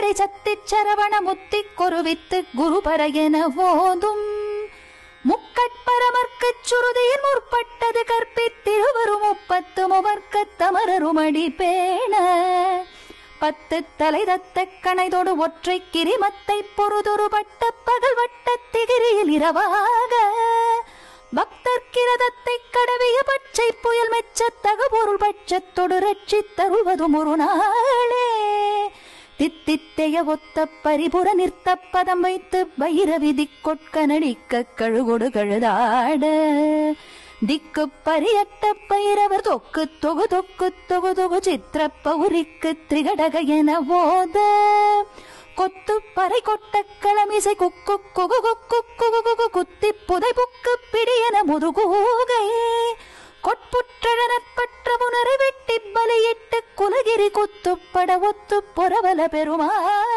முத்தலை சத்திச் சரவண முத்திக் கொருவித்து குருபர என ஓதும் முக்கட்பரமர்க்குச் சுருதியின் முற்பட்டது கற்பித்திருவரும் முப்பத்து முவர்க்கத் தமரருமடி பேண பத்து தலை தத்த கணைதொடு ஒற்றை கிரிமத்தை பொறுதொருபட்ட பகல் வட்ட திகிரியில் இரவாக பக்தர் கிரதத்தை கடவிய பச்சை புயல் மெச்ச தகபொருள் பட்சத்தொடு ரட்சித் தருவதும் ஒரு நாளே தித்தித்தைய ஒத்த பரிபுர நிறுத்த பதம் வைத்து வைரவி திக்கொட்க நடிக்க கழுகொடு கழுதாட திக்கு பரியட்ட பைரவர் தொக்கு தொகு தொக்கு தொகு தொகு சித்திர பௌரிக்கு திரிகடக என ஓத கொத்து பறை கொட்ட களமிசை குக்கு குகு குக்கு குகு குகு குத்தி புதை புக்கு பிடியன முதுகூகை கொட்புற்றழனற்பற்ற புனரை வெட்டி பலியிட்டு குலகிரி குத்துப்பட ஒத்து புறவல பெருமாளே